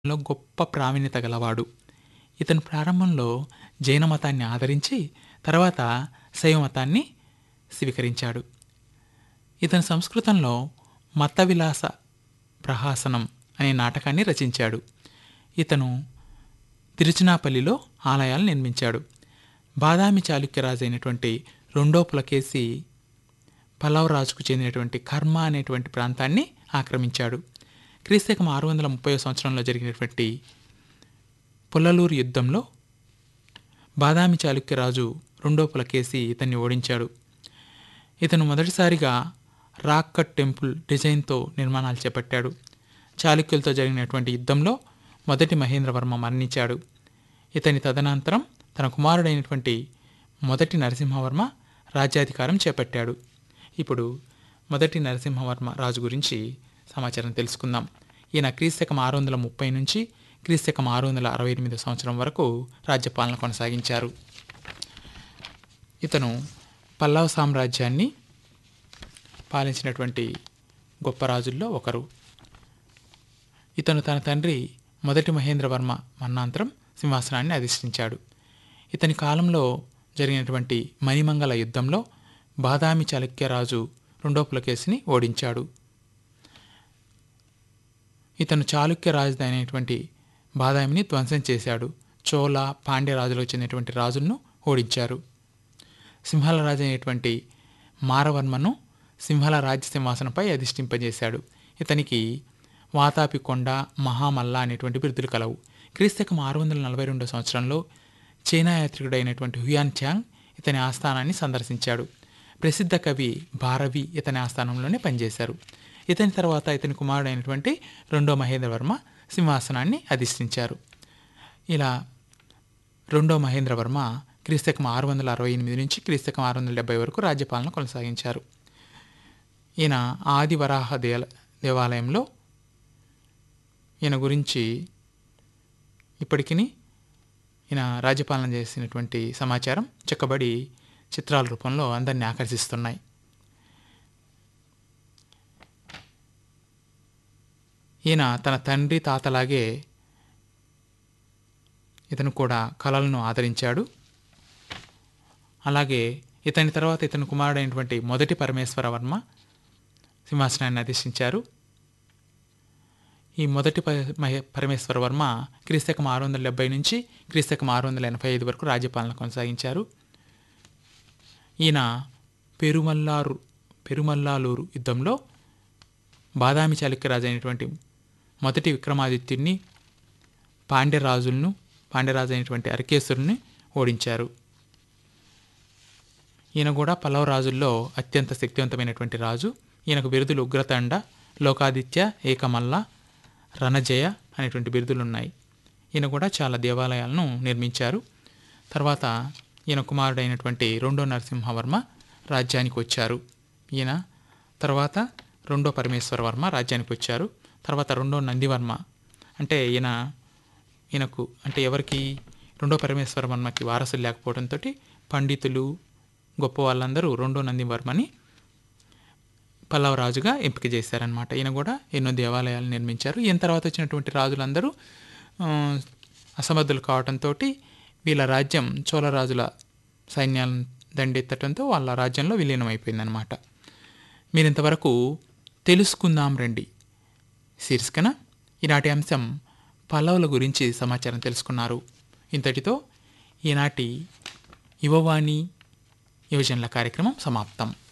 లో గొప్ప ప్రావీణ్యత గలవాడు ఇతను ప్రారంభంలో జైన మతాన్ని ఆదరించి తర్వాత శైవ మతాన్ని స్వీకరించాడు ఇతను సంస్కృతంలో మత విలాస ప్రహాసనం అనే నాటకాన్ని రచించాడు ఇతను తిరుచినాపల్లిలో ఆలయాలు నిర్మించాడు బాదామి చాళుక్యరాజు అయినటువంటి రెండో పులకేసి పల్లవ రాజుకు చెందినటువంటి కర్మ అనేటువంటి ప్రాంతాన్ని ఆక్రమించాడు క్రీస్తకం ఆరు వందల ముప్పై సంవత్సరంలో జరిగినటువంటి పుల్లలూరు యుద్ధంలో బాదామి చాళుక్యరాజు రెండో పులకేసి ఇతన్ని ఓడించాడు ఇతను మొదటిసారిగా రాక్ కట్ టెంపుల్ డిజైన్తో నిర్మాణాలు చేపట్టాడు చాళుక్యులతో జరిగినటువంటి యుద్ధంలో మొదటి మహేంద్రవర్మ మరణించాడు ఇతని తదనంతరం తన కుమారుడైనటువంటి మొదటి నరసింహవర్మ రాజ్యాధికారం చేపట్టాడు ఇప్పుడు మొదటి నరసింహవర్మ రాజు గురించి సమాచారం తెలుసుకుందాం ఈయన క్రీస్తకం ఆరు వందల ముప్పై నుంచి క్రీస్తకం ఆరు వందల అరవై ఎనిమిది సంవత్సరం వరకు రాజ్యపాలన కొనసాగించారు ఇతను పల్లవ సామ్రాజ్యాన్ని పాలించినటువంటి గొప్ప రాజుల్లో ఒకరు ఇతను తన తండ్రి మొదటి మహేంద్రవర్మ మన్నాంతరం సింహాసనాన్ని అధిష్ఠించాడు ఇతని కాలంలో జరిగినటువంటి మణిమంగళ యుద్ధంలో బాదామి చాళుక్యరాజు రెండో పులకేసిని ఓడించాడు ఇతను చాళుక్య రాజధాని అయినటువంటి బాదామిని ధ్వంసం చేశాడు చోళ పాండ్య రాజులకు చెందినటువంటి రాజులను ఓడించారు సింహల రాజు అయినటువంటి మారవర్మను సింహల రాజ్య సింహాసనంపై అధిష్ఠింపజేశాడు ఇతనికి వాతాపి కొండ మహామల్ల అనేటువంటి బిరుదులు కలవు క్రీస్తకం ఆరు వందల నలభై రెండో సంవత్సరంలో చైనా యాత్రికుడైనటువంటి హుయాన్ చాంగ్ ఇతని ఆస్థానాన్ని సందర్శించాడు ప్రసిద్ధ కవి భారవి ఇతని ఆస్థానంలోనే పనిచేశారు ఇతని తర్వాత ఇతని కుమారుడైనటువంటి రెండో మహేంద్రవర్మ సింహాసనాన్ని అధిష్ఠించారు ఇలా రెండో మహేంద్రవర్మ క్రీస్తకం ఆరు వందల అరవై ఎనిమిది నుంచి క్రీస్తకం ఆరు వందల డెబ్బై వరకు రాజ్యపాలన కొనసాగించారు ఈయన ఆది వరాహ దేవ దేవాలయంలో ఈయన గురించి ఇప్పటికీ ఈయన రాజ్యపాలన చేసినటువంటి సమాచారం చెక్కబడి చిత్రాల రూపంలో అందరినీ ఆకర్షిస్తున్నాయి ఈయన తన తండ్రి తాతలాగే ఇతను కూడా కళలను ఆదరించాడు అలాగే ఇతని తర్వాత ఇతని కుమారుడైనటువంటి మొదటి పరమేశ్వర వర్మ సింహాసనాన్ని అధిష్ఠించారు ఈ మొదటి ప- మహే- పరమేశ్వర వర్మ క్రీస్తకం ఆరు వందల డెబ్బై నుంచి క్రీస్తకం ఆరు వందల ఎనభై ఐదు వరకు రాజ్యపాలన కొనసాగించారు ఈయన పెరుమల్లారు పెరుమల్లాలూరు యుద్ధంలో బాదామి చాళుక్యరాజు అయినటువంటి మొదటి విక్రమాదిత్యుడిని పాండ్యరాజులను పాండ్యరాజు అయినటువంటి అరకేశ్వరుని ఓడించారు ఈయన కూడా పల్లవ రాజుల్లో అత్యంత శక్తివంతమైనటువంటి రాజు ఈయనకు బిరుదులు ఉగ్రతండ లోకాదిత్య ఏకమల్ల రణజయ అనేటువంటి బిరుదులు ఉన్నాయి ఈయన కూడా చాలా దేవాలయాలను నిర్మించారు తర్వాత ఈయన కుమారుడైనటువంటి రెండో నరసింహవర్మ రాజ్యానికి వచ్చారు ఈయన తర్వాత రెండో పరమేశ్వర వర్మ రాజ్యానికి వచ్చారు తర్వాత రెండో నందివర్మ అంటే ఈయన ఈయనకు అంటే ఎవరికి రెండో పరమేశ్వర వర్మకి వారసులు లేకపోవడంతో పండితులు గొప్ప వాళ్ళందరూ రెండో నందివర్మని పల్లవ రాజుగా ఎంపిక చేశారనమాట ఈయన కూడా ఎన్నో దేవాలయాలు నిర్మించారు ఈయన తర్వాత వచ్చినటువంటి రాజులందరూ ఆ, అసమర్థులు కావడంతో వీళ్ళ రాజ్యం చోళరాజుల సైన్యాలను దండెత్తడంతో వాళ్ళ రాజ్యంలో విలీనం అయిపోయిందనమాట మీరు ఇంతవరకు తెలుసుకుందాం రండి శీర్షికన ఈనాటి అంశం పల్లవుల గురించి సమాచారం తెలుసుకున్నారు ఇంతటితో ఈనాటి యువవాణి యువజనుల కార్యక్రమం సమాప్తం